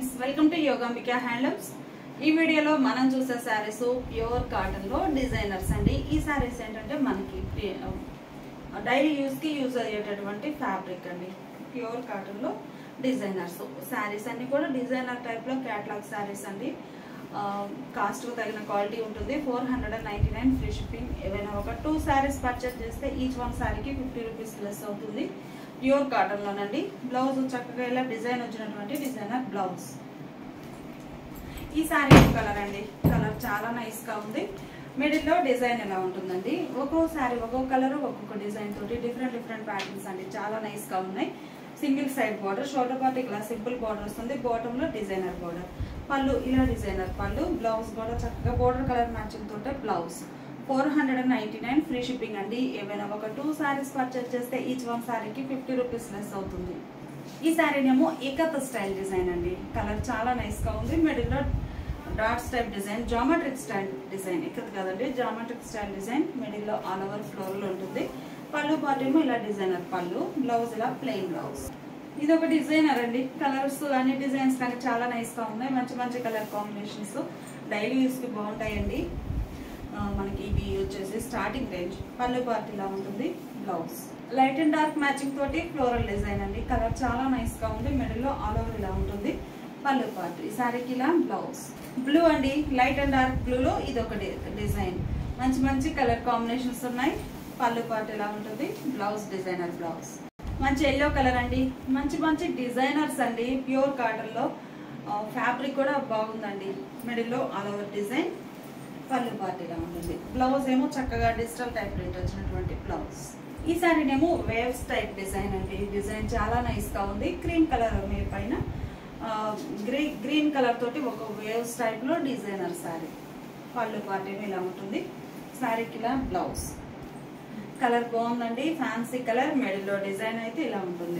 friends welcome to Yogambika handlooms ఈ వీడియోలో మనం చూసే శారీస్ ప్యూర్ కాటన్ లో డిజైనర్స్ అండి ఈ శారీస్ ఏంటంటే మనకి డైలీ యూస్ కి యూజ్ అయ్యేటటువంటి ఫ్యాబ్రిక్ అండి ప్యూర్ కాటన్ లో డిజైనర్స్ శారీస్ అన్ని కూడా డిజైనర్ టైప్ లో క్యాటలాగ్ శారీస్ అండి కాస్ట్ కు తగిన క్వాలిటీ ఉంటుంది four hundred and ninety nine free shipping ఏవైనా ఒక టూ శారీస్ పర్చేస్ చేస్తే ఈచ్ వన్ శారీకి ఫిఫ్టీ రూపీస్ లెస్ అవుతుంది ప్యూర్ కాటన్ లోనండి బ్లౌజ్ చక్కగా ఇలా డిజైన్ వచ్చినటువంటి డిజైనర్ బ్లౌజ్ ఈ శారీ కలర్ అండి కలర్ చాలా నైస్ గా ఉంది మిడిల్ లో డిజైన్ ఎలా ఉంటుందండి ఒక్కో శారీ ఒక్కొక్క కలర్ ఒక్కొక్క డిజైన్ తోటి డిఫరెంట్ డిఫరెంట్ ప్యాటర్న్స్ అండి చాలా నైస్ గా ఉన్నాయి single side border shoulder part ఇలా సింపుల్ బార్డర్ వస్తుంది బాటమ్ లో డిజైనర్ బార్డర్ పళ్ళు ఇలా డిజైనర్ పళ్ళు బ్లౌజ్ కూడా చక్కగా బార్డర్ కలర్ మ్యాచింగ్ తోటే blouse four hundred and ninety nine free shipping అండి ఏమైనా ఒక టూ శారీస్ పర్చేస్ చేస్తే ఈచ్ వన్ శారీకి ఫిఫ్టీ రూపీస్ లెస్ అవుతుంది ఈ శారీనేమో ఏకత స్టైల్ డిజైన్ అండి కలర్ చాలా నైస్ గా ఉంది మిడిల్ లో dots type design geometric style design ఇక్కడ కదండి జామెట్రిక్ స్టైల్ డిజైన్ మిడిల్ లో ఆల్ ఓవర్ ఫ్లోర్ లో ఉంటుంది పళ్ళు పార్ట్ ఏమో ఇలా డిజైనర్ పళ్ళు బ్లౌజ్ ఇలా ప్లెయిన్ బ్లౌజ్ ఇది ఒక డిజైనర్ అండి కలర్స్ అన్ని డిజైన్స్ కానీ చాలా నైస్ గా ఉన్నాయి మంచి మంచి కలర్ కాంబినేషన్స్ డైలీ యూస్ కి బాగుంటాయండి మనకి ఇవి వచ్చేసి స్టార్టింగ్ రేంజ్ పళ్ళు పార్ట్ ఇలా ఉంటుంది blouse light and dark matching తోటి ఫ్లోరల్ డిజైన్ అండి కలర్ చాలా నైస్ గా ఉంది మిడిల్ లో ఆల్ ఓవర్ ఇలా ఉంటుంది పళ్ళు పార్ట్ ఈ సారీకి ఇలా బ్లౌజ్ బ్లూ అండి లైట్ అండ్ డార్క్ బ్లూ లో ఇది ఒక డిజైన్ మంచి మంచి కలర్ కాంబినేషన్స్ ఉన్నాయి పళ్ళు పార్ట్ ఇలా ఉంటుంది బ్లౌజ్ డిజైనర్ బ్లౌజ్ మంచి ఎల్లో కలర్ అండి మంచి మంచి డిజైనర్స్ అండి ప్యూర్ కాటన్ లో ఫ్యాబ్రిక్ కూడా బాగుందండి మిడిల్ లో ఆల్ ఓవర్ డిజైన్ పళ్ళు పార్ట్ ఇలా ఉంటుంది బ్లౌజ్ ఏమో చక్కగా డిజిటల్ టైప్ ప్రింట్ వచ్చినటువంటి బ్లౌజ్ ఈ సారీనేమో వేవ్స్ టైప్ డిజైన్ అండి డిజైన్ చాలా నైస్ గా ఉంది క్రీమ్ కలర్ మీ పైన గ్రీన్ గ్రీన్ కలర్ తోటి ఒక వేవ్స్ టైప్ లో డిజైనర్ సారీ పళ్ళు పార్ట్ ఏమో ఇలా ఉంటుంది సారీకి ఇలా బ్లౌజ్ కలర్ బాగుందండి ఫ్యాన్సీ కలర్ మిడిల్లో డిజైన్ అయితే ఇలా ఉంటుంది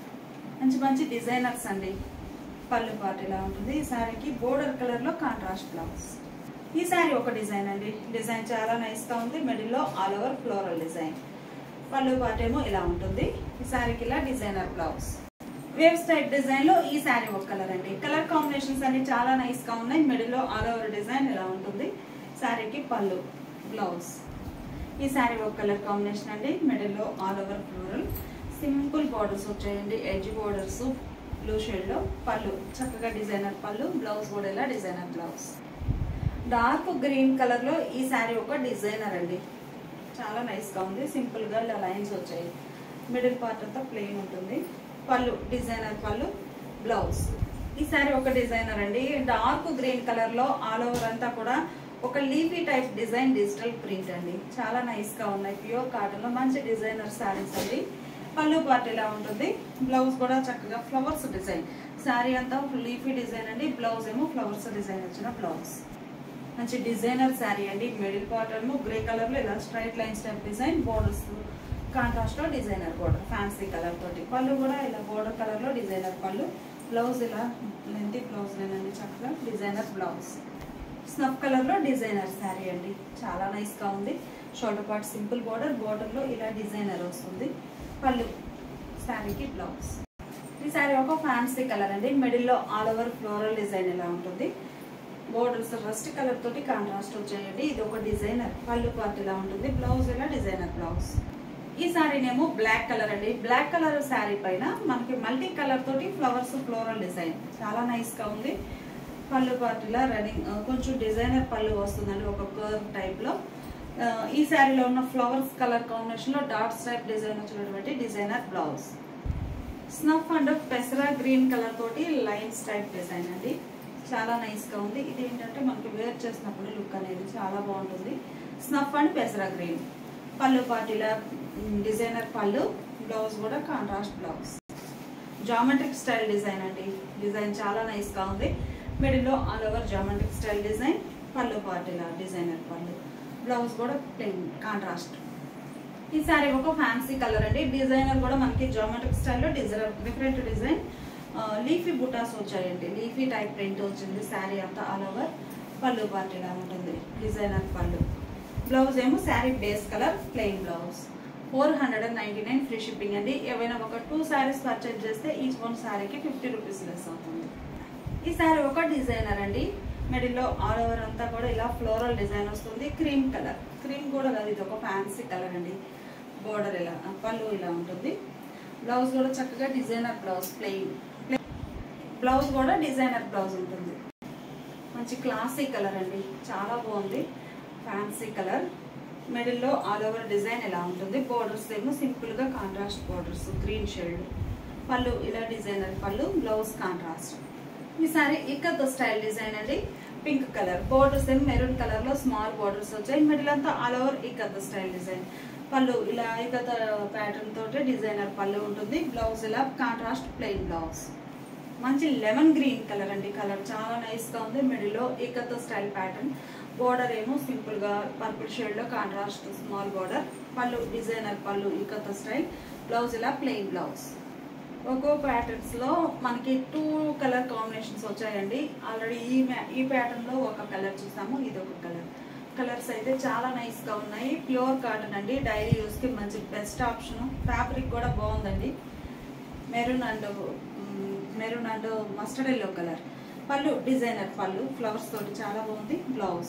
మంచి మంచి డిజైనర్స్ అండి పళ్ళు పార్ట్ ఇలా ఉంటుంది ఈ సారీకి బోర్డర్ కలర్ లో కాంట్రాస్ట్ బ్లౌజ్ ఈ సారీ ఒక డిజైన్ అండి డిజైన్ చాలా నైస్ గా ఉంది మిడిల్లో ఆల్ ఓవర్ ఫ్లోరల్ డిజైన్ పళ్ళు పార్ట్ ఏమో ఇలా ఉంటుంది ఈ సారీకి ఇలా designer blouse wave stripe design లో ఈ సారీ ఒక కలర్ అండి కలర్ కాంబినేషన్స్ అన్ని చాలా నైస్ గా ఉన్నాయి మిడిల్ లో ఆల్ ఓవర్ డిజైన్ ఇలా ఉంటుంది సారీకి పళ్ళు బ్లౌజ్ ఈ సారీ ఒక కలర్ కాంబినేషన్ అండి మిడిల్ లో all over floral simple borders వచ్చాయండి ఎడ్జ్ బార్డర్స్ బ్లూ షేడ్ లో పళ్ళు చక్కగా డిజైనర్ పళ్ళు బ్లౌజ్ కూడా ఇలా designer blouse dark green colour లో ఈ శారీ ఒక డిజైనర్ అండి చాలా నైస్ గా ఉంది సింపుల్ గా ఇలా లైన్స్ వచ్చాయి మిడిల్ పార్ట్ అంతా ప్లెయిన్ ఉంటుంది పళ్ళు డిజైనర్ పళ్ళు బ్లౌజ్ ఈ శారీ ఒక డిజైనర్ అండి డార్క్ గ్రీన్ కలర్ లో ఆల్ ఓవర్ అంతా కూడా ఒక leafy type design digital print అండి చాలా నైస్ గా ఉన్నాయి ప్యూర్ కాటన్ లో మంచి డిజైనర్ శారీస్ అండి పళ్ళు పార్ట్ ఇలా ఉంటుంది బ్లౌజ్ కూడా చక్కగా ఫ్లవర్స్ డిజైన్ శారీ అంతా లీఫీ డిజైన్ అండి బ్లౌజ్ ఏమో ఫ్లవర్స్ డిజైన్ వచ్చిన బ్లౌజ్ మంచి డిజైనర్ శారీ అండి మిడిల్ పార్ట్ ఏమో గ్రే కలర్ లో ఇలా straight lines type design borders contrast లో డిజైనర్ బోర్డర్ ఫ్యాన్సీ కలర్ తోటి పళ్ళు కూడా ఇలా బోర్డర్ కలర్ లో డిజైనర్ పళ్ళు బ్లౌజ్ ఇలా లెంతీ బ్లౌజ్ లేనండి చక్కగా డిజైనర్ బ్లౌజ్ స్నఫ్ కలర్ లో డిజైనర్ శారీ అండి చాలా నైస్ గా ఉంది shoulder part simple border border లో ఇలా డిజైనర్ వస్తుంది పళ్ళు శారీకి బ్లౌజ్ ఈ శారీ ఒక ఫ్యాన్సీ కలర్ అండి మిడిల్ లో ఆల్ ఓవర్ ఫ్లోరల్ డిజైన్ ఇలా ఉంటుంది బోర్డర్స్ రస్ట్ కలర్ తోటి కాంట్రాస్ట్ వచ్చాయండి ఇది ఒక డిజైనర్ పళ్ళు పార్ట్ ఇలా ఉంటుంది బ్లౌజ్ ఇలా డిజైనర్ బ్లౌజ్ ఈ శారీనేమో బ్లాక్ కలర్ అండి బ్లాక్ కలర్ శారీ పైన మనకి మల్టీ కలర్ తోటి ఫ్లవర్స్ ఫ్లోరల్ డిజైన్ చాలా నైస్ గా ఉంది పళ్ళు పార్ట్ ఇలా రన్నింగ్ కొంచెం డిజైనర్ పళ్ళు వస్తుందండి ఒక కర్వ్ టైప్ లో ఈ శారీలో ఉన్న ఫ్లవర్స్ కలర్ కాంబినేషన్ లో డాట్స్ టైప్ డిజైన్ వచ్చినటువంటి డిజైనర్ బ్లౌజ్ స్నఫ్ అండ్ పెసరా గ్రీన్ కలర్ తోటి లైన్స్ టైప్ డిజైన్ అండి చాలా నైస్ గా ఉంది ఇది ఏంటంటే మనకి వేర్ చేసినప్పుడు లుక్ అనేది చాలా బాగుంటుంది స్నఫ్ అండ్ పెసరా గ్రీన్ పళ్ళు పాటిలా డిజైనర్ పళ్ళు బ్లౌజ్ కూడా contrast blouse geometric style design అండి డిజైన్ చాలా నైస్ గా ఉంది మిడిల్ లో all over geometric style design పళ్ళు పాటిలా డిజైనర్ పళ్ళు బ్లౌజ్ కూడా ప్లెయిన్ కాంట్రాస్ట్ ఈ సారీ ఒక ఫ్యాన్సీ కలర్ అండి డిజైనర్ కూడా మనకి జామెట్రిక్ స్టైల్లో డిజైన్ డిఫరెంట్ డిజైన్ లీఫీ బుటాస్ వచ్చాయండి లీఫీ టైప్ ప్రింట్ వచ్చింది శారీ అంతా ఆల్ ఓవర్ పళ్ళు పార్ట్ ఇలా ఉంటుంది డిజైనర్ పళ్ళు బ్లౌజ్ ఏమో sari base colour plain blouse four hundred and ninety nine free shipping అండి ఏవైనా ఒక టూ శారీస్ పర్చేజ్ చేస్తే ఈచ్ వన్ శారీకి ఫిఫ్టీ రూపీస్ లెస్ అవుతుంది ఈ శారీ ఒక డిజైనర్ అండి మిడిల్లో ఆల్ ఓవర్ అంతా కూడా ఇలా ఫ్లోరల్ డిజైన్ వస్తుంది క్రీమ్ కలర్ క్రీమ్ కూడా కాదు ఇది ఒక ఫ్యాన్సీ కలర్ అండి బోర్డర్ ఇలా పళ్ళు ఇలా ఉంటుంది బ్లౌజ్ కూడా చక్కగా డిజైనర్ బ్లౌజ్ ప్లెయిన్ బ్లౌజ్ కూడా డిజైనర్ బ్లౌజ్ ఉంటుంది మంచి క్లాసీ కలర్ అండి చాలా బాగుంది ఫ్యాన్సీ కలర్ మిడిల్లో ఆల్ ఓవర్ డిజైన్ ఇలా ఉంటుంది బోర్డర్స్ ఏమో సింపుల్గా కాంట్రాస్ట్ బోర్డర్స్ గ్రీన్ షేడ్ పళ్ళు ఇలా డిజైనర్ పళ్ళు బ్లౌజ్ కాంట్రాస్ట్ ఈ సారీ ఇక్కత్ స్టైల్ డిజైన్ అండి పింక్ కలర్ బోర్డర్స్ ఏమో మెరూన్ కలర్ లో స్మాల్ బోర్డర్స్ వచ్చాయి మిడిల్ అంతా all over ikat style design పళ్ళు ఇలా ఇక్కత ప్యాటర్న్ తోటి డిజైనర్ పళ్ళు ఉంటుంది బ్లౌజ్ ఇలా కాంట్రాస్ట్ ప్లెయిన్ బ్లౌజ్ మంచి లెమన్ గ్రీన్ కలర్ అండి కలర్ చాలా నైస్ గా ఉంది మిడిల్ లో ఏకత స్టైల్ ప్యాటర్న్ బోర్డర్ ఏమో సింపుల్ గా పర్పుల్ షేడ్ లో కాంట్రాస్ట్ స్మాల్ బోర్డర్ పళ్ళు డిజైనర్ పళ్ళు ఇకత స్టైల్ బ్లౌజ్ ఇలా ప్లెయిన్ బ్లౌజ్ ఒక్కో ప్యాటర్న్స్ లో మనకి టూ కలర్ కాంబినేషన్స్ వచ్చాయండి ఆల్రెడీ ఈ మ్యా- ఈ ప్యాటర్న్ లో ఒక కలర్ చూసాము ఇది ఒక కలర్ కలర్స్ అయితే చాలా నైస్ గా ఉన్నాయి ప్యూర్ కాటన్ అండి డైలీ యూస్ కి మంచి బెస్ట్ ఆప్షన్ ఫ్యాబ్రిక్ కూడా బాగుందండి maroon and maroon and mustard yellow colour పళ్ళు డిజైనర్ పళ్ళు ఫ్లవర్స్ తోటి చాలా బాగుంది బ్లౌజ్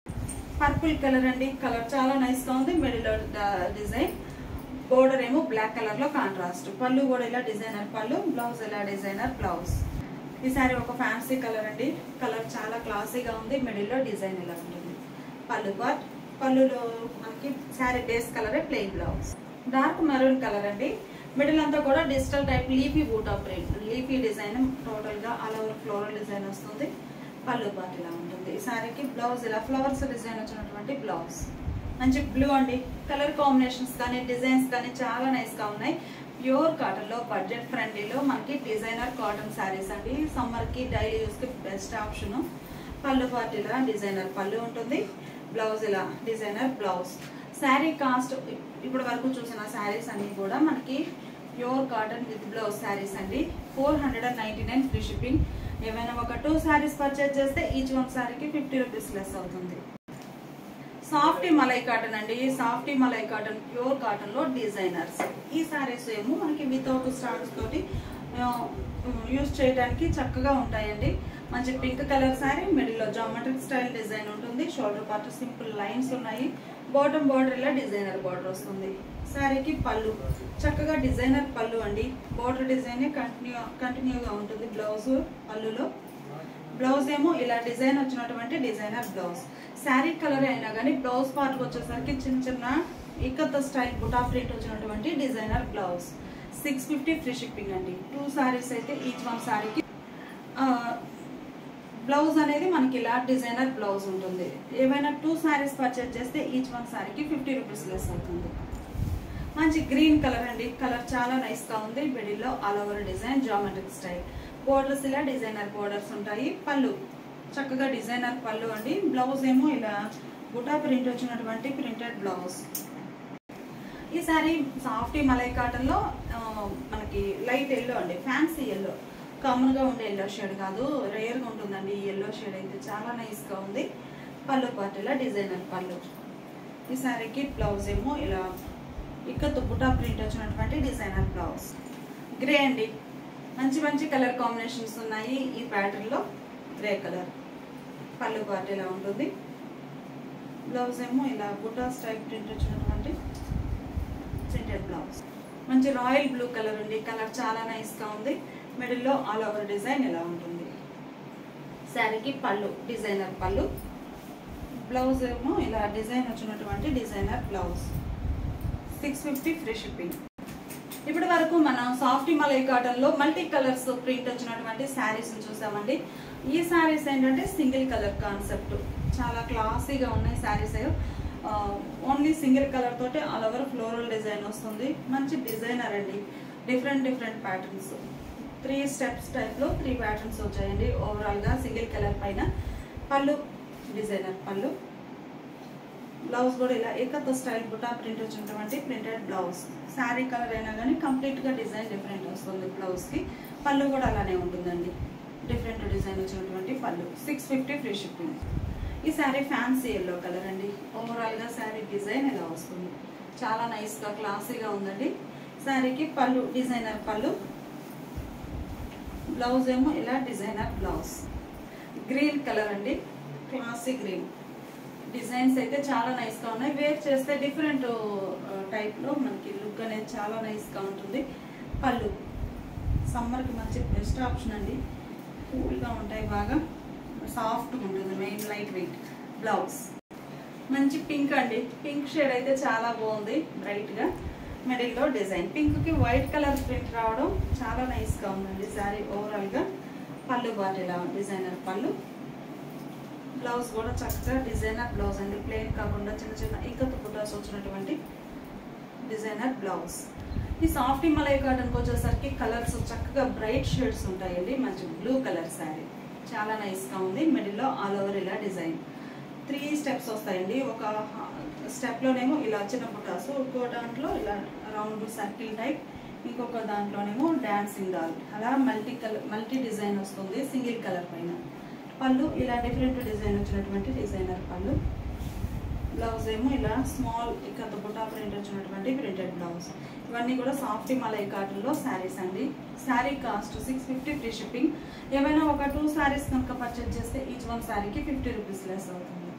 పర్పుల్ కలర్ అండి కలర్ చాలా నైస్ గా ఉంది మిడిల్ డిజైన్ బోర్డర్ ఏమో బ్లాక్ కలర్ లో కాంట్రాస్ట్ పళ్ళు కూడా ఇలా డిజైనర్ పళ్ళు బ్లౌజ్ ఇలా డిజైనర్ బ్లౌజ్ ఈ సారీ ఒక ఫ్యాన్సీ కలర్ అండి కలర్ చాలా క్లాసీగా ఉంది మిడిల్ లో డిజైన్ ఇలా ఉంటుంది పళ్ళు పార్ట్ పళ్ళులో మనకి శారీ బేస్ కలరే plain blouse dark maroon colour అండి మిడిల్ అంతా కూడా డిజిటల్ టైప్ లీఫీ బూటా ప్రింట్ లీఫీ డిజైన్ టోటల్ గా ఆల్ ఓవర్ ఫ్లోరల్ డిజైన్ వస్తుంది పళ్ళు పార్ట్ ఇలా ఉంటుంది ఈ సారీకి బ్లౌజ్ ఇలా ఫ్లవర్స్ డిజైన్ వచ్చినటువంటి బ్లౌజ్ మంచి బ్లూ అండి కలర్ కాంబినేషన్స్ కానీ డిజైన్స్ కానీ చాలా నైస్ గా ఉన్నాయి ప్యూర్ కాటన్ లో బడ్జెట్ ఫ్రెండ్లీలో మనకి డిజైనర్ కాటన్ శారీస్ అండి సమ్మర్ కి డైలీ యూస్ కి బెస్ట్ ఆప్షన్ పళ్ళు పార్ట్ ఇలా డిజైనర్ పళ్ళు ఉంటుంది బ్లౌజ్ ఇలా డిజైనర్ బ్లౌజ్ శారీ కాస్ట్ ఇప్పటి వరకు చూసిన శారీస్ అన్ని కూడా మనకి pure cotton with blouse saris అండి four hundred and ninety nine free shipping ఏమైనా ఒక టూ శారీస్ పర్చేజ్ చేస్తే ఈచ్ వన్ శారీకి ఫిఫ్టీ రూపీస్ లెస్ అవుతుంది సాఫ్టీ మలై కాటన్ అండి softy malai cotton pure cotton లో డిజైనర్స్ ఈ సారీస్ ఏమో మనకి వితౌట్ స్టార్స్ తోటి యూజ్ చేయడానికి చక్కగా ఉంటాయండి మంచి పింక్ కలర్ శారీ మిడిల్ లో జామెట్రిక్ స్టైల్ డిజైన్ ఉంటుంది షోల్డర్ పార్ట్ సింపుల్ లైన్స్ ఉన్నాయి బాటమ్ బార్డర్ ఇలా డిజైనర్ బార్డర్ వస్తుంది శారీకి పళ్ళు చక్కగా డిజైనర్ పళ్ళు అండి బార్డర్ డిజైన్ కంటిన్యూ కంటిన్యూగా ఉంటుంది బ్లౌజ్ పళ్ళులో బ్లౌజ్ ఏమో ఇలా డిజైన్ వచ్చినటువంటి డిజైనర్ బ్లౌజ్ శారీ కలర్ అయినా కానీ బ్లౌజ్ పార్ట్ వచ్చేసరికి చిన్న చిన్న ఇక్కత స్టైల్ బుటా ప్రింట్ వచ్చినటువంటి designer blouse six fifty free shipping అండి టూ సారీస్ అయితే ఈచ్ వన్ సారీకి బ్లౌజ్ అనేది మనకి ఇలా డిజైనర్ బ్లౌజ్ ఉంటుంది ఏమైనా టూ సారీస్ పర్చేజ్ చేస్తే ఈచ్ వన్ సారీకి ఫిఫ్టీ రూపీస్ లెస్ అవుతుంది మంచి గ్రీన్ కలర్ అండి కలర్ చాలా నైస్ గా ఉంది మిడిల్లో all over design geometric style borders ఇలా డిజైనర్ బోర్డర్స్ ఉంటాయి పళ్ళు చక్కగా డిజైనర్ పళ్ళు అండి బ్లౌజ్ ఏమో ఇలా బుటా ప్రింట్ వచ్చినటువంటి ప్రింటెడ్ బ్లౌజ్ ఈ సారీ సాఫ్టీ మలై కాటన్ లో ఆ, మనకి లైట్ ఎల్లో అండి ఫ్యాన్సీ ఎల్లో కామన్ గా ఉండే ఎల్లో షేడ్ కాదు రేర్ గా ఉంటుందండి ఈ ఎల్లో షేడ్ అయితే చాలా నైస్ గా ఉంది పళ్ళు పార్టీలో డిజైనర్ పళ్ళు ఈ సారీకి బ్లౌజ్ ఏమో ఇలా ఇక్కడ దుబ్బుటా ప్రింట్ వచ్చినటువంటి డిజైనర్ బ్లౌజ్ గ్రే అండి మంచి మంచి కలర్ కాంబినేషన్స్ ఉన్నాయి ఈ ప్యాటర్న్ లో గ్రే కలర్ పళ్ళు పార్ట్ ఇలా ఉంటుంది బ్లౌజ్ ఏమో ఇలా బుటా స్టైల్ ప్రింట్ వచ్చినటువంటి ప్రింటెడ్ బ్లౌజ్ మంచి రాయల్ బ్లూ కలర్ ఉంది కలర్ చాలా నైస్ గా ఉంది మిడిల్ లో ఆల్ ఓవర్ డిజైన్ ఇలా ఉంటుంది శారీకి పళ్ళు డిజైనర్ పళ్ళు బ్లౌజ్ ఏమో ఇలా డిజైన్ వచ్చినటువంటి designer blouse six fifty free shipping ఇప్పటి వరకు మనం సాఫ్ట్ మలై కాటన్ లో మల్టీ కలర్స్ ప్రింట్ వచ్చినటువంటి శారీస్ చూసామండి ఈ శారీస్ ఏంటంటే సింగిల్ కలర్ కాన్సెప్ట్ చాలా క్లాసీగా ఉన్నాయి శారీస్ ఓన్లీ సింగిల్ కలర్ తోటి ఆల్ ఓవర్ ఫ్లోరల్ డిజైన్ వస్తుంది మంచి డిజైనర్ అండి different different patterns three steps type లో త్రీ ప్యాటర్న్స్ వచ్చాయండి ఓవరాల్ గా సింగిల్ కలర్ పైన పళ్ళు డిజైనర్ పళ్ళు బ్లౌజ్ కూడా ఇలా ఏకత్వ స్టైల్ బుటా ప్రింట్ వచ్చినటువంటి ప్రింటెడ్ బ్లౌజ్ శారీ కలర్ అయినా కానీ కంప్లీట్ గా డిజైన్ డిఫరెంట్ వస్తుంది బ్లౌజ్ కి పళ్ళు కూడా అలానే ఉంటుందండి డిఫరెంట్ డిజైన్ వచ్చినటువంటి పళ్ళు సిక్స్ ఫిఫ్టీ ఫ్రీ షిప్పింగ్ ఈ శారీ ఫ్యాన్సీ ఎల్లో కలర్ అండి ఓవరాల్ గా శారీ డిజైన్ ఇలా వస్తుంది చాలా నైస్ గా క్లాసీగా ఉందండి శారీకి పళ్ళు డిజైనర్ పళ్ళు బ్లౌజ్ ఏమో ఇలా డిజైనర్ బ్లౌజ్ గ్రీన్ కలర్ అండి క్లాసీ గ్రీన్ డిజైన్స్ అయితే చాలా నైస్గా ఉన్నాయి వేర్ చేస్తే డిఫరెంట్ టైప్లో మనకి లుక్ అనేది చాలా నైస్గా ఉంటుంది పళ్ళు సమ్మర్కి మంచి బెస్ట్ ఆప్షన్ అండి కూల్గా ఉంటాయి బాగా సాఫ్ట్గా ఉంటుంది మెయిన్ లైట్ వెయిట్ బ్లౌజ్ మంచి పింక్ అండి పింక్ షేడ్ అయితే చాలా బాగుంది బ్రైట్గా మిడిల్లో డిజైన్ పింక్కి వైట్ కలర్ ప్రింట్ రావడం చాలా నైస్గా ఉందండి శారీ ఓవరాల్గా పళ్ళు బాట్ ఇలా డిజైనర్ పళ్ళు బ్లౌజ్ కూడా చక్కగా డిజైనర్ బ్లౌజ్ అండి ప్లెయిన్ కాకుండా చిన్న చిన్న ఇక్కత్ బుటాస్ వచ్చినటువంటి డిజైనర్ బ్లౌజ్ ఈ సాఫ్ట్ మలై కాటన్కి వచ్చేసరికి కలర్స్ చక్కగా బ్రైట్ షేడ్స్ ఉంటాయండి మంచి బ్లూ కలర్ శారీ చాలా నైస్గా ఉంది మిడిల్లో ఆల్ ఓవర్ ఇలా డిజైన్ త్రీ స్టెప్స్ వస్తాయండి ఒక స్టెప్లోనేమో ఇలా చిన్న బుటాస్ ఇంకో దాంట్లో ఇలా రౌండ్ సర్కిల్ టైప్ ఇంకొక దాంట్లోనేమో డాన్సింగ్ డాల్ అలా మల్టీ కలర్ మల్టీ డిజైన్ వస్తుంది సింగిల్ కలర్ పైన పళ్ళు ఇలా డిఫరెంట్ డిజైన్ వచ్చినటువంటి డిజైనర్ పళ్ళు బ్లౌజ్ ఏమో ఇలా స్మాల్ ఇక్కడ బుటా ప్రింట్ వచ్చినటువంటి ప్రింటెడ్ బ్లౌజ్ ఇవన్నీ కూడా సాఫ్ట్ మలై కాటన్లో శారీస్ అండి sari cost six fifty free shipping ఏమైనా ఒక టూ శారీస్ కనుక పర్చేజ్ చేస్తే ఈచ్ వన్ శారీకి ఫిఫ్టీ రూపీస్ లెస్ అవుతుంది